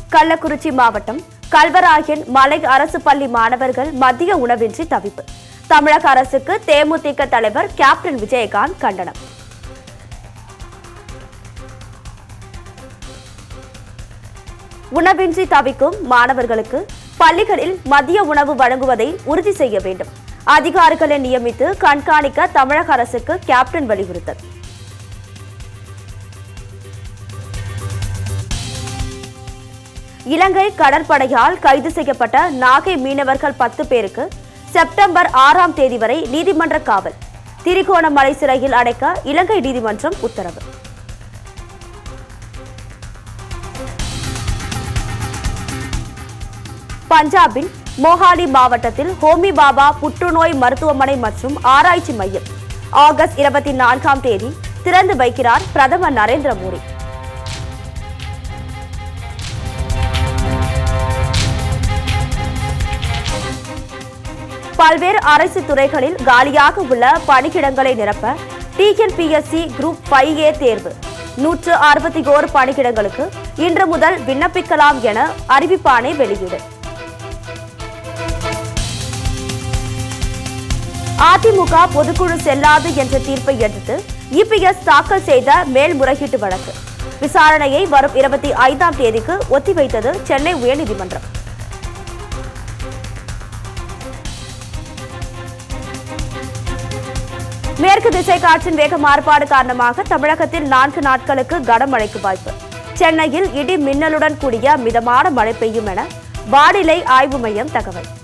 கள்ளக்குறிச்சி மாவட்டம் கல்வராயன் மலை அரசு பள்ளி மாணவர்கள் மதிய உணவின்றி தவிப்பு தமிழக அரசுக்கு தேமுதிக தலைவர் கேப்டன் விஜயகாந்த் கண்டனம் உணவின்றி தவிக்கும் மாணவர்களுக்கு பள்ளிகளில் மதிய உணவு வழங்குவதை உறுதி செய்ய வேண்டும் அதிகாரிகளை நியமித்து கண்காணிக்க தமிழக அரசுக்கு கேப்டன் வலியுறுத்தல் இலங்கை கடற்படையால் கைது செய்யப்பட்ட நாகை மீனவர்கள் பத்து பேருக்கு செப்டம்பர் ஆறாம் தேதி வரை நீதிமன்ற காவல் திரிகோணமலை சிறையில் அடைக்க இலங்கை நீதிமன்றம் உத்தரவு பஞ்சாபின் மோஹாலி மாவட்டத்தில் ஹோமி பாபா புற்றுநோய் மருத்துவமனை மற்றும் ஆராய்ச்சி மையம் ஆகஸ்ட் இருபத்தி நான்காம் தேதி திறந்து வைக்கிறார் பிரதமர் நரேந்திர மோடி பல்வேறு அரசு துறைகளில் காலியாக உள்ள பணியிடங்களை நிரப்ப டிஎன்பிஎஸ்சி குரூப் ஃபைவ் ஏ தேர்வு நூற்று அறுபத்தி ஓரு பணியிடங்களுக்கு இன்று முதல் விண்ணப்பிக்கலாம் என அறிவிப்பாணை வெளியீடு அதிமுக பொதுக்குழு செல்லாது என்ற தீர்ப்பை எதிர்த்து இபிஎஸ் தாக்கல் செய்த மேல்முறையீட்டு வழக்கு விசாரணையை வரும் இருபத்தி ஐந்தாம் தேதிக்கு ஒத்திவைத்தது சென்னை உயர்நீதிமன்றம் மேற்கு திசை காற்றின் வேக மாறுபாடு காரணமாக தமிழகத்தில் நான்கு நாட்களுக்கு கனமழைக்கு வாய்ப்பு சென்னையில் இடி மின்னலுடன் கூடிய மிதமான மழை பெய்யும் என வானிலை ஆய்வு மையம் தகவல்